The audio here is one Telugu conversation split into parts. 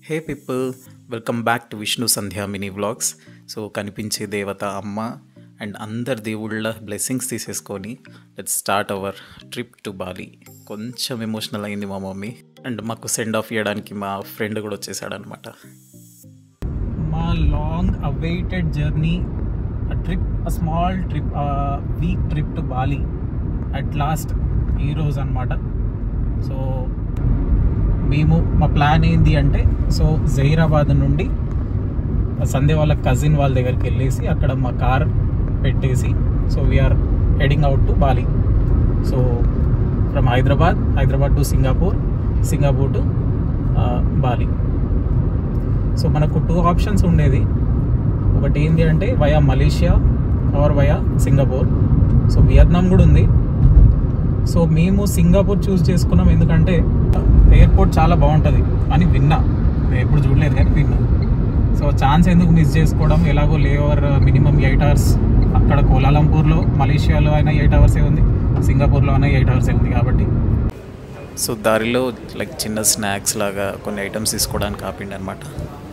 Hey people welcome back to Vishnu Sandhya mini vlogs so కనిపించే దేవత అమ్మ అండ్ అందరి దేవుళ్ళ బ్లెస్సింగ్స్ తీసేసుకొని let's start our trip to Bali కొంచెం ఎమోషనల్ అయింది మా మమ్మీ అండ్ మాకు సెండ్ ఆఫ్ ఇవ్వడానికి మా ఫ్రెండ్ కూడా వచ్చేసాడు అనమాట మా long awaited journey trip small trip week trip to Bali at last ఈరోజు అనమాట సో మేము మా ప్లాన్ ఏంటి అంటే సో జహీరాబాద్ నుండి సంధ్య వాళ్ళ కజిన్ వాళ్ళ దగ్గరికి వెళ్ళేసి అక్కడ మా కార్ పెట్టేసి so we are heading out to Bali so from Hyderabad Hyderabad to Singapore Singapore to Bali so మనకు టూ ఆప్షన్స్ ఉండేది ఒకటి ఏంటి అంటే via Malaysia or via Singapore so Vietnam కూడా ఉంది సో మేము సింగపూర్ చూస్ చేసుకున్నాం ఎందుకంటే ఎయిర్పోర్ట్ చాలా బాగుంటుంది అని విన్నా నేను ఎప్పుడు చూడలేదు కానీ విన్నా సో ఛాన్స్ ఎందుకు మిస్ చేసుకోవడం ఎలాగో లేఓవర్ మినిమం ఎయిట్ అవర్స్ అక్కడ కోలాలంపూర్లో మలేషియాలో అయినా ఎయిట్ అవర్సే ఉంది సింగపూర్లో అయినా ఎయిట్ అవర్సే ఉంది కాబట్టి సో దారిలో లైక్ చిన్న స్నాక్స్ లాగా కొన్ని ఐటమ్స్ తీసుకోవడానికి ఆపిండి అనమాట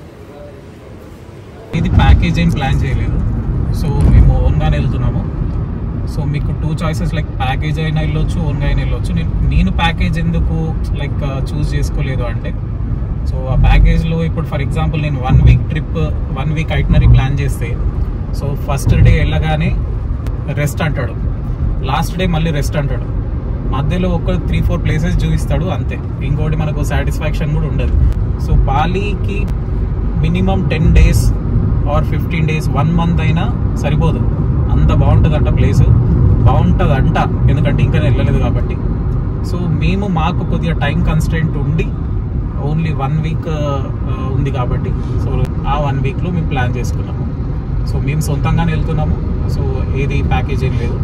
ఇది ప్యాకేజ్ ఏం ప్లాన్ చేయలేదు సో మేము ఓన్గానే వెళ్తున్నాము సో మీకు టూ చాయిసెస్ లైక్ ప్యాకేజ్ అయినా వెళ్ళొచ్చు ఓన్గా అయినా వెళ్ళొచ్చు నేను నేను ప్యాకేజ్ ఎందుకు లైక్ చూస్ చేసుకోలేదు అంటే సో ఆ ప్యాకేజ్లో ఇప్పుడు ఫర్ ఎగ్జాంపుల్ నేను one week trip one week itinerary plan చేస్తే సో ఫస్ట్ డే వెళ్ళగానే రెస్ట్ అంటాడు లాస్ట్ డే మళ్ళీ రెస్ట్ అంటాడు మధ్యలో ఒక త్రీ ఫోర్ ప్లేసెస్ చూపిస్తాడు అంతే ఇంకోటి మనకు సాటిస్ఫాక్షన్ కూడా ఉండదు సో బాలీకి minimum ten days or fifteen days one month అయినా సరిపోదు అంత బాగుంటుందంట ప్లేస్ బాగుంటుందంట ఎందుకంటే ఇంకా నేను వెళ్ళలేదు కాబట్టి సో మేము మాకు కొద్దిగా టైం కన్స్టెంట్ ఉండి ఓన్లీ వన్ వీక్ ఉంది కాబట్టి సో ఆ వన్ వీక్లో మేము ప్లాన్ చేసుకున్నాము సో మేము సొంతంగానే వెళ్తున్నాము సో ఏది ప్యాకేజ్ ఏం లేదు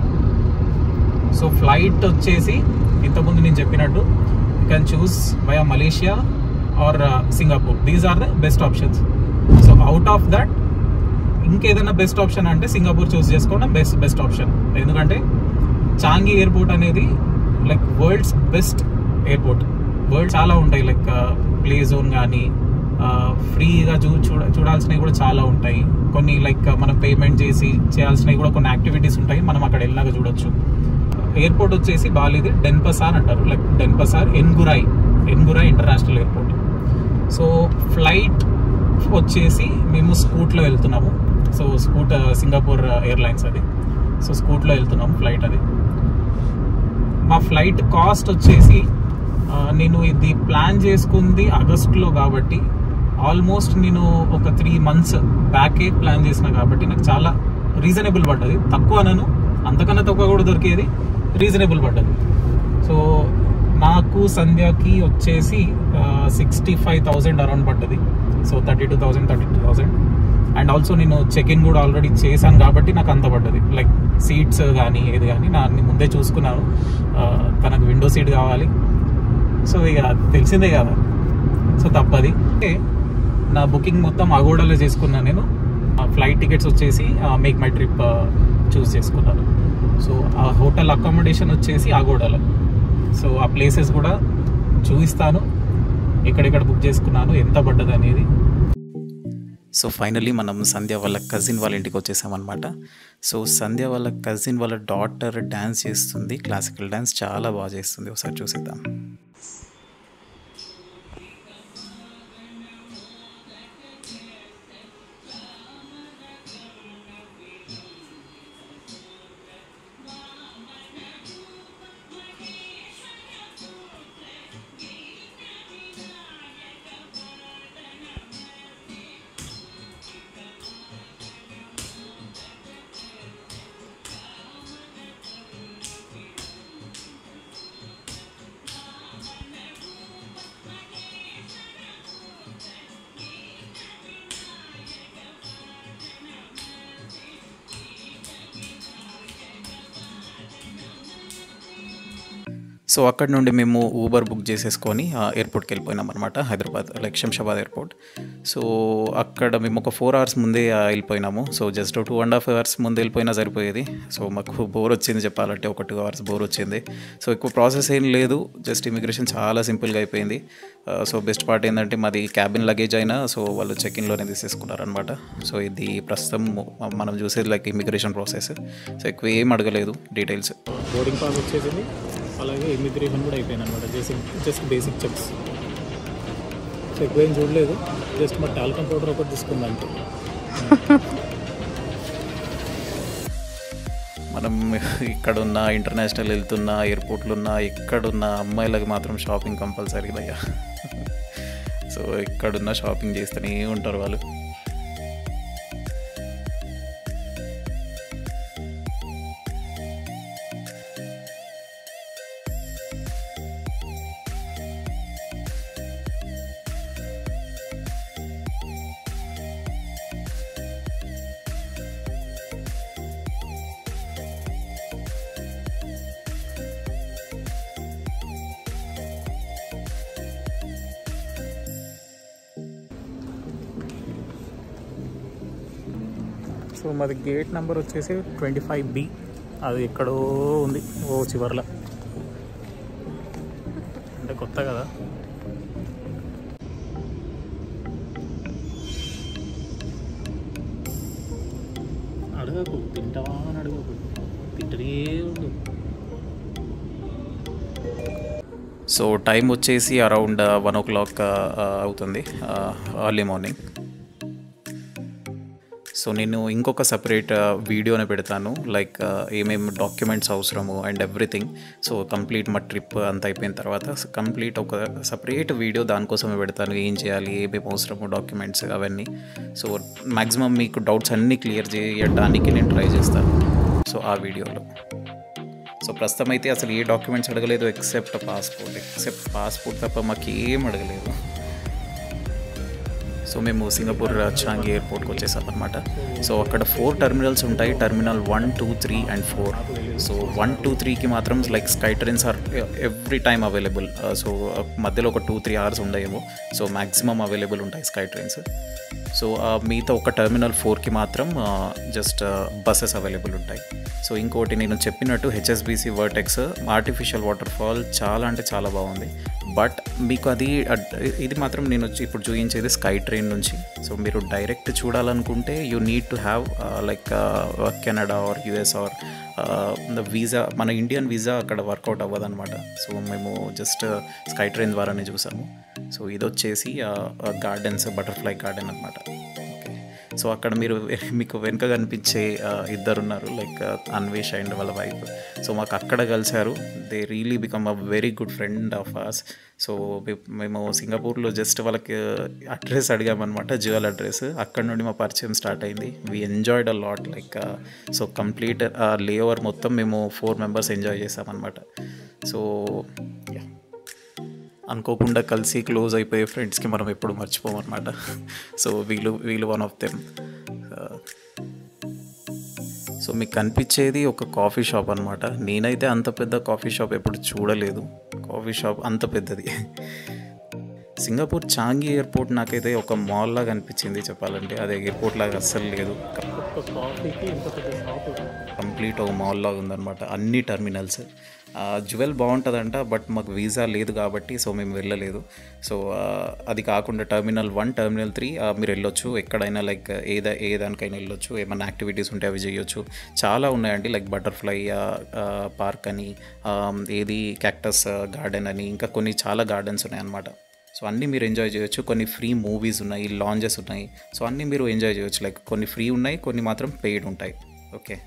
సో ఫ్లైట్ వచ్చేసి ఇంతకుముందు నేను చెప్పినట్టు you can choose via Malaysia or Singapore these are the best options so out of that ఇంకేదైనా బెస్ట్ ఆప్షన్ అంటే సింగపూర్ చూస్ చేసుకోవడం బెస్ట్ బెస్ట్ ఆప్షన్ ఎందుకంటే చాంగి ఎయిర్పోర్ట్ అనేది like world's best airport world చాలా ఉంటాయి లైక్ ప్లే జోన్ కానీ ఫ్రీగా చూ చూడ చూడాల్సినవి కూడా చాలా ఉంటాయి కొన్ని లైక్ మనం పేమెంట్ చేసి చేయాల్సినవి కూడా కొన్ని యాక్టివిటీస్ ఉంటాయి మనం అక్కడ వెళ్ళినాక చూడొచ్చు ఎయిర్పోర్ట్ వచ్చేసి బాలిది డెన్పసార్ అంటారు like Denpasar Ngurah Rai Ngurah Rai international airport so flight వచ్చేసి మేము స్కూట్లో వెళ్తున్నాము సో స్కూట్ సింగపూర్ ఎయిర్లైన్స్ అది సో స్కూట్లో వెళ్తున్నాము ఫ్లైట్ అది మా ఫ్లైట్ కాస్ట్ వచ్చేసి నేను ఇది ప్లాన్ చేసుకుంది ఆగస్ట్లో కాబట్టి ఆల్మోస్ట్ నేను ఒక త్రీ మంత్స్ బ్యాకే ప్లాన్ చేసిన కాబట్టి నాకు చాలా రీజనబుల్ పడ్డది తక్కువ అనను అంతకన్నా తక్కువ కూడా దొరికేది రీజనబుల్ పడ్డది సో నాకు సంధ్యకి వచ్చేసి సిక్స్టీ ఫైవ్ థౌజండ్ అరౌండ్ పడ్డది so thirty two thousand thirty two thousand and also నేను చెక్ ఇన్ కూడా ఆల్రెడీ చేశాను కాబట్టి నాకు అంత పడ్డది లైక్ సీట్స్ కానీ ఏది కానీ నా ముందే చూసుకున్నాను తనకు విండో సీట్ కావాలి సో ఇక తెలిసిందే కదా సో తప్పది నా బుకింగ్ మొత్తం అగోడాలో చేసుకున్నాను నేను ఫ్లైట్ టికెట్స్ వచ్చేసి మేక్ మై ట్రిప్ చూస్ చేసుకున్నాను సో ఆ హోటల్ అకామిడేషన్ వచ్చేసి అగోడాలో సో ఆ ప్లేసెస్ కూడా చూపిస్తాను ఎక్కడెక్కడ బుక్ చేసుకున్నాను ఎంత పడ్డది అనేది సో ఫైనలీ మనం సంధ్య వాళ్ళ కజిన్ వాళ్ళ ఇంటికి వచ్చేసామన్నమాట సో సంధ్య వాళ్ళ కజిన్ వాళ్ళ డాటర్ డ్యాన్స్ చేస్తుంది క్లాసికల్ డ్యాన్స్ చాలా బాగా చేస్తుంది ఒకసారి చూసేద్దాం సో అక్కడ నుండి మేము ఊబర్ బుక్ చేసేసుకొని ఆ, ఎయిర్పోర్ట్కి వెళ్ళిపోయినాం అనమాట Hyderabad like Shamshabad airport so అక్కడ మేము ఒక ఫోర్ అవర్స్ ముందే ఆ, వెళ్ళిపోయినాము so just two and half hours ముందు వెళ్ళిపోయినా సరిపోయేది సో మాకు బోర్ వచ్చింది చెప్పాలంటే ఒక టూ అవర్స్ బోర్ వచ్చింది సో ఎక్కువ ప్రాసెస్ ఏం లేదు జస్ట్ ఇమిగ్రేషన్ చాలా సింపుల్గా అయిపోయింది ఆ, సో బెస్ట్ పార్ట్ ఏంటంటే మాది క్యాబిన్ లగేజ్ అయినా సో వాళ్ళు చెక్ ఇన్లోనే తీసేసుకున్నారనమాట సో ఇది ప్రస్తుతం మనం చూసేది లైక్ ఇమిగ్రేషన్ ప్రాసెస్ సో ఎక్కువ ఏం అడగలేదు డీటెయిల్స్ బోర్డింగ్ పాస్ వచ్చేసింది అలాగే ఇమిగ్రేషన్ కూడా అయిపోయింది అనమాట just just basic checks so ఎక్కువ ఏం చూడలేదు జస్ట్ మా టాల్కమ్ పౌడర్ ఒకటి తీసుకుంది అంతే మనం ఇక్కడున్న ఇంటర్నేషనల్ వెళ్తున్న ఎయిర్పోర్ట్లు ఉన్న ఎక్కడున్న అమ్మాయిలకు మాత్రం షాపింగ్ కంపల్సరీ అయ్యా సో ఎక్కడున్న షాపింగ్ చేస్తూనే ఉంటారు వాళ్ళు సో మాది గేట్ నెంబర్ వచ్చేసి ట్వంటీ ఫైవ్ బి అది ఎక్కడో ఉంది ఓ చివర్లో అంటే కొత్త కదా అడగకు తింటావా అని అడగకు తింటనే ఉండు సో టైం వచ్చేసి అరౌండ్ వన్ ఓ క్లాక్ అవుతుంది ఎర్లీ మార్నింగ్ సో నేను ఇంకొక సపరేట్ వీడియోని పెడతాను లైక్ ఏమేమి డాక్యుమెంట్స్ అవసరము అండ్ ఎవ్రీథింగ్ సో కంప్లీట్ మా ట్రిప్ అంతా అయిపోయిన తర్వాత కంప్లీట్ ఒక సపరేట్ వీడియో దానికోసమే పెడతాను ఏం చేయాలి ఏమేమి అవసరము డాక్యుమెంట్స్ అవన్నీ సో మ్యాక్సిమం మీకు డౌట్స్ అన్నీ క్లియర్ చేయడానికి నేను ట్రై చేస్తాను సో ఆ వీడియోలో సో ప్రస్తుతం అయితే అసలు ఏ డాక్యుమెంట్స్ అడగలేదు ఎక్సెప్ట్ పాస్పోర్ట్ ఎక్సెప్ట్ పాస్పోర్ట్ తప్ప మాకు ఏం అడగలేదు సో మేము సింగపూర్ చాంగి ఎయిర్పోర్ట్కి వచ్చేసాం అనమాట సో అక్కడ ఫోర్ టెర్మినల్స్ ఉంటాయి terminal one two three and four so one two త్రీకి మాత్రం like sky trains are every time available so మధ్యలో ఒక టూ త్రీ అవర్స్ ఉండేమో సో మ్యాక్సిమం అవైలబుల్ ఉంటాయి స్కై ట్రైన్స్ సో మిగతా ఒక టెర్మినల్ ఫోర్కి మాత్రం జస్ట్ బస్సెస్ అవైలబుల్ ఉంటాయి సో ఇంకోటి నేను చెప్పినట్టు HSBC Vortex artificial waterfall చాలా అంటే చాలా బాగుంది బట్ మీకు అది అడ్- ఇది మాత్రం నేను వచ్చి ఇప్పుడు చూపించేది స్కై ట్రైన్ నుంచి సో మీరు డైరెక్ట్ చూడాలనుకుంటే you need to have like Canada or US or visa మన ఇండియన్ వీసా అక్కడ వర్కౌట్ అవ్వదు అనమాట సో మేము జస్ట్ స్కై ట్రైన్ ద్వారానే చూసాము సో ఇది వచ్చేసి గార్డెన్స్ బటర్ఫ్లై గార్డెన్ అనమాట సో అక్కడ మీరు మీకు వెనుక కనిపించే ఆ, ఇద్దరు ఉన్నారు లైక్ అన్వేష్ అండ్ వాళ్ళ వైఫ్ సో మాకు అక్కడ కలిశారు they really become a very good friend of us so మేము సింగపూర్లో జస్ట్ వాళ్ళకి అడ్రస్ అడిగామన్నమాట జ్యువెల్ అడ్రస్ అక్కడ నుండి మా పరిచయం స్టార్ట్ అయింది we enjoyed a lot like so complete layover మొత్తం మేము ఫోర్ మెంబర్స్ ఎంజాయ్ చేసామన్నమాట సో యా అనుకోకుండా కలిసి క్లోజ్ అయిపోయే ఫ్రెండ్స్కి మనం ఎప్పుడు మర్చిపోమన్నమాట సో వీళ్ళు వీళ్ళు వన్ ఆఫ్ దెమ్ సో మీకు కనిపించేది ఒక కాఫీ షాప్ అనమాట నేనైతే అంత పెద్ద కాఫీ షాప్ ఎప్పుడు చూడలేదు కాఫీ షాప్ అంత పెద్దది సింగపూర్ చాంగి ఎయిర్పోర్ట్ నాకైతే ఒక మాల్ లాగా అనిపించింది చెప్పాలంటే అదే ఎయిర్పోర్ట్ లాగా అస్సలు లేదు ఒక్క కాఫీకి ఇంత పెద్ద షాపు కంప్లీట్ ఒక మాల్ లాగా ఉందన్నమాట అన్ని టర్మినల్స్ జ్యువెల్ బాగుంటుందంట బట్ మాకు వీసా లేదు కాబట్టి సో మేము వెళ్ళలేదు సో ఆ, అది కాకుండా టర్మినల్ వన్ టర్మినల్ త్రీ మీరు వెళ్ళొచ్చు ఎక్కడైనా లైక్ ఏదా ఏ దానికైనా వెళ్ళొచ్చు ఏమైనా యాక్టివిటీస్ ఉంటే అవి చేయొచ్చు చాలా ఉన్నాయండి లైక్ బటర్ఫ్లై పార్క్ అని ఆ, ఏది క్యాక్టస్ గార్డెన్ అని ఇంకా కొన్ని చాలా గార్డెన్స్ ఉన్నాయన్నమాట సో అన్నీ మీరు ఎంజాయ్ చేయొచ్చు కొన్ని ఫ్రీ మూవీస్ ఉన్నాయి లాంజెస్ ఉన్నాయి సో అన్నీ మీరు ఎంజాయ్ చేయొచ్చు లైక్ కొన్ని ఫ్రీ ఉన్నాయి కొన్ని మాత్రం పెయిడ్ ఉంటాయి ఓకే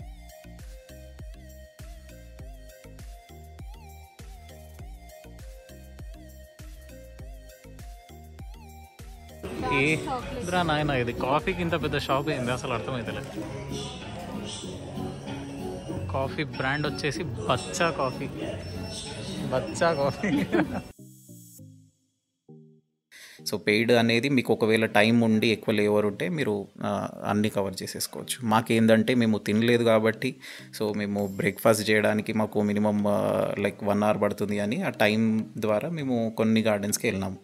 ఏ ఇదిరా నాయన ఇది కాఫీకి ఇంత పెద్ద షాప్ ఏంది అసలు అర్థమైతలే కాఫీ బ్రాండ్ వచ్చేసి Bacha coffee Bacha coffee so paid అనేది మీకు ఒకవేళ టైం ఉండి ఎక్కువ లేవర్ ఉంటే మీరు ఆ, అన్నీ కవర్ చేసేసుకోవచ్చు మాకేందంటే మేము తినలేదు కాబట్టి సో మేము బ్రేక్ఫాస్ట్ చేయడానికి మాకు మినిమం లైక్ వన్ అవర్ పడుతుంది అని ఆ టైం ద్వారా మేము కొన్ని గార్డెన్స్కి వెళ్ళినాము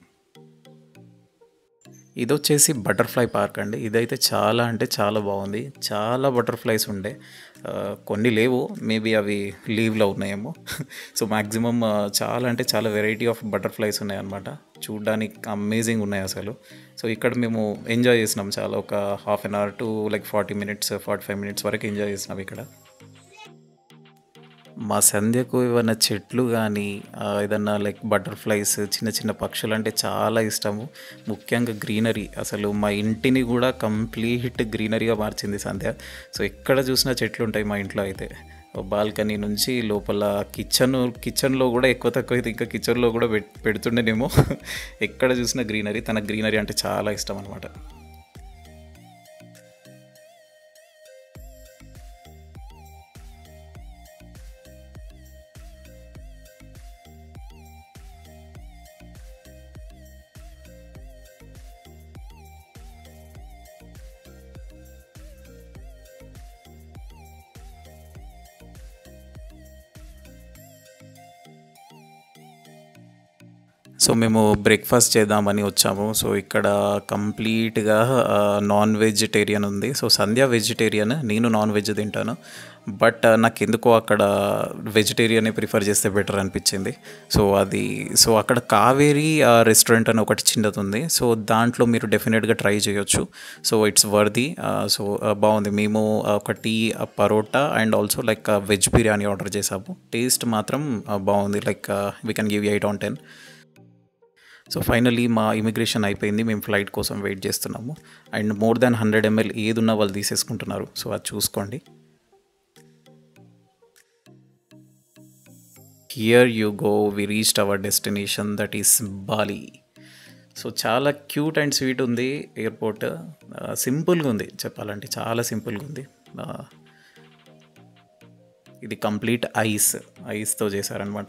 ఇది వచ్చేసి బటర్ఫ్లై పార్క్ అండి ఇదైతే చాలా అంటే చాలా బాగుంది చాలా బటర్ఫ్లైస్ ఉండే ఆ, కొన్ని లేవు మేబీ అవి లీవ్లో ఉన్నాయేమో సో మ్యాక్సిమం చాలా అంటే చాలా వెరైటీ ఆఫ్ బటర్ఫ్లైస్ ఉన్నాయన్నమాట చూడ్డానికి అమేజింగ్ ఉన్నాయి అసలు సో ఇక్కడ మేము ఎంజాయ్ చేసినాం చాలా ఒక half an hour to like forty minutes forty five minutes వరకు ఎంజాయ్ చేసినాం ఇక్కడ మా సంధ్యకు ఏమైనా చెట్లు కానీ ఏదన్నా లైక్ బటర్ఫ్లైస్ చిన్న చిన్న పక్షులు అంటే చాలా ఇష్టము ముఖ్యంగా గ్రీనరీ అసలు మా ఇంటిని కూడా కంప్లీట్ గ్రీనరీగా మార్చింది సంధ్య సో ఎక్కడ చూసినా చెట్లు ఉంటాయి మా ఇంట్లో అయితే బాల్కనీ నుంచి లోపల కిచెన్ కిచెన్లో కూడా ఎక్కువ తక్కువ అయితే ఇంకా కిచెన్లో కూడా పెట్ పెడుతుండేనేమో ఎక్కడ చూసినా గ్రీనరీ తన గ్రీనరీ అంటే చాలా ఇష్టం అనమాట సో మేము బ్రేక్ఫాస్ట్ చేద్దామని వచ్చాము సో ఇక్కడ కంప్లీట్గా నాన్ వెజిటేరియన్ ఉంది సో సంధ్య వెజిటేరియన్ నేను నాన్ వెజ్ తింటాను బట్ నాకు ఎందుకో అక్కడ వెజిటేరియనే ప్రిఫర్ చేస్తే బెటర్ అనిపించింది సో అది సో అక్కడ కావేరీ రెస్టారెంట్ అని ఒకటి చిన్నది ఉంది సో దాంట్లో మీరు డెఫినెట్గా ట్రై చేయొచ్చు సో ఇట్స్ వర్ది సో బాగుంది మేము ఒక tea parotta and also like veg biryani order చేసాము టేస్ట్ మాత్రం ఆ, బాగుంది like we can give eight on ten so finally మా ఇమిగ్రేషన్ అయిపోయింది మేము ఫ్లైట్ కోసం వెయిట్ చేస్తున్నాము and more than hundred ml ఏది ఉన్నా వాళ్ళు తీసేసుకుంటున్నారు సో అది చూసుకోండి here you go we reached our destination that is Bali so చాలా క్యూట్ అండ్ స్వీట్ ఉంది ఎయిర్పోర్ట్ సింపుల్గా ఉంది చెప్పాలంటే చాలా సింపుల్గా ఉంది ఆ, ఇది కంప్లీట్ ఐస్ ఐస్తో చేశారనమాట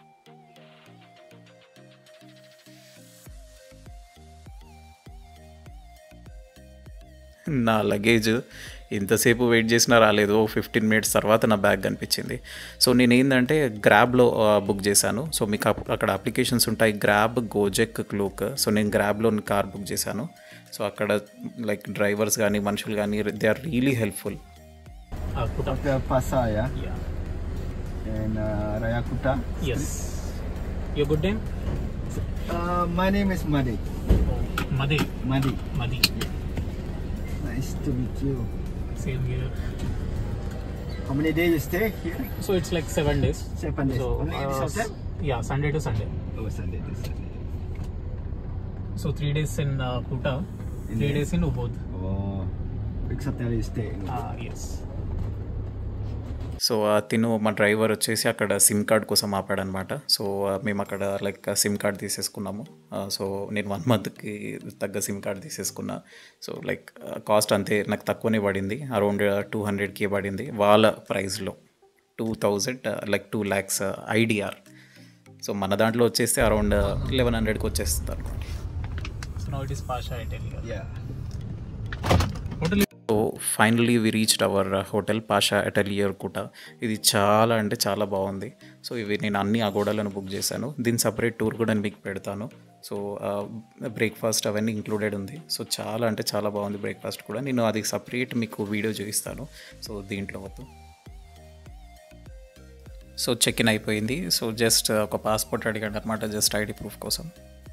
నా లగేజ్ ఎంతసేపు వెయిట్ చేసినా రాలేదు ఫిఫ్టీన్ మినిట్స్ తర్వాత నా బ్యాగ్ కనిపించింది సో నేను ఏంటంటే గ్రాబ్లో బుక్ చేశాను సో మీకు అప్- అక్కడ అప్లికేషన్స్ ఉంటాయి గ్రాబ్ గోజెక్ క్లూక్ సో నేను గ్రాబ్లో కార్ బుక్ చేశాను సో అక్కడ లైక్ డ్రైవర్స్ కానీ మనుషులు కానీ they are really helpful Uh, put up. Dr. Pasaya Yeah. and uh, Rayakuta. Yes. Your good name? Uh, my name is Madi. Oh, Madi. Madi. Madi. Nice to meet you. Same here. How many days you stay here? So it's like seven days. Seven days. So Only in this uh, hotel? yeah, Sunday to Sunday. Oh, Sunday to Sunday. So three days in uh, Kuta, In three there. days in Ubud. Oh, which hotel you stay? in? Uh, yes. So ఆ తిను మా డ్రైవర్ వచ్చేసి అక్కడ సిమ్ కార్డ్ కోసం ఆపాడనమాట సో ఆ, మేము అక్కడ లైక్ సిమ్ కార్డ్ తీసేసుకున్నాము ఆ, సో నేను వన్ మంత్కి తగ్గ సిమ్ కార్డ్ తీసేసుకున్నా సో లైక్ కాస్ట్ అంతే నాకు తక్కువనే పడింది అరౌండ్ టూ హండ్రెడ్కి పడింది వాళ్ళ ప్రైస్లో two thousand like two lakhs IDR so మన దాంట్లో వచ్చేస్తే అరౌండ్ లెవెన్ హండ్రెడ్కి వచ్చేస్తుంది అనమాట So now it is Pasha, I tell you. Yeah. Hotel so finally we reached our hotel Pasha Atelier Kuta ఇది చాలా అంటే చాలా బాగుంది సో ఇవి నేను అన్ని అగోడాలను బుక్ చేశాను దీని సపరేట్ టూర్ కూడా మీకు పెడతాను సో బ్రేక్ఫాస్ట్ అవన్నీ ఇంక్లూడెడ్ ఉంది సో చాలా అంటే చాలా బాగుంది బ్రేక్ఫాస్ట్ కూడా నేను అది సపరేట్ మీకు వీడియో చూపిస్తాను సో దీంట్లో వద్దు సో చెక్ ఇన్ అయిపోయింది సో జస్ట్ ఒక పాస్పోర్ట్ అడిగాడు అనమాట జస్ట్ ఐడి ప్రూఫ్ కోసం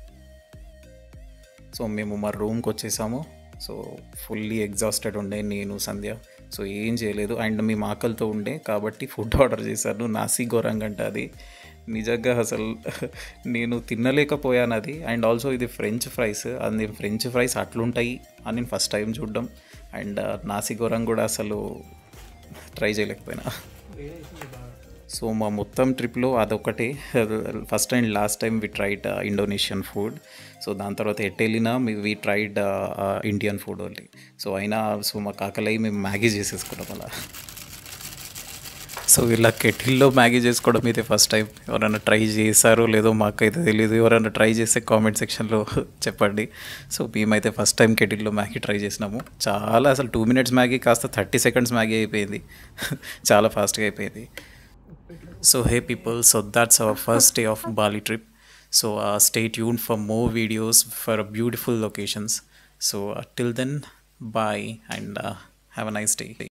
సో మేము మా రూమ్కి వచ్చేసాము సో ఫుల్లీ ఎగ్జాస్టెడ్ ఉండే నేను సంధ్య సో ఏం చేయలేదు అండ్ మేము ఆకలితో ఉండే కాబట్టి ఫుడ్ ఆర్డర్ చేశాను నాసి ఘోరంగా అంటే అది నిజంగా అసలు నేను తినలేకపోయాను అది అండ్ ఆల్సో ఇది ఫ్రెంచ్ ఫ్రైస్ అది ఫ్రెంచ్ ఫ్రైస్ అట్లుంటాయి అని నేను ఫస్ట్ టైం చూడడం అండ్ నాసి ఘోరం కూడా అసలు ట్రై చేయలేకపోయినా సో మా మొత్తం ట్రిప్లో అదొకటి first and last time we tried Indonesian food so దాని తర్వాత ఎట్ వెళ్ళినా we tried Indian food only so అయినా సో మా కాకలై మేము మ్యాగీ చేసేసుకున్నాం అలా సో ఇలా కెటిల్లో మ్యాగీ చేసుకోవడం అయితే ఫస్ట్ టైం ఎవరైనా ట్రై చేశారో లేదో మాకైతే తెలియదు ఎవరైనా ట్రై చేస్తే కామెంట్ సెక్షన్లో చెప్పండి సో మేమైతే ఫస్ట్ టైం కెటిల్లో మ్యాగీ ట్రై చేసినాము చాలా అసలు టూ మినిట్స్ మ్యాగీ కాస్త థర్టీ సెకండ్స్ మ్యాగీ అయిపోయింది చాలా ఫాస్ట్గా అయిపోయింది so hey people so that's our first day of Bali trip so stay tuned for more videos for beautiful locations so till then bye and have a nice day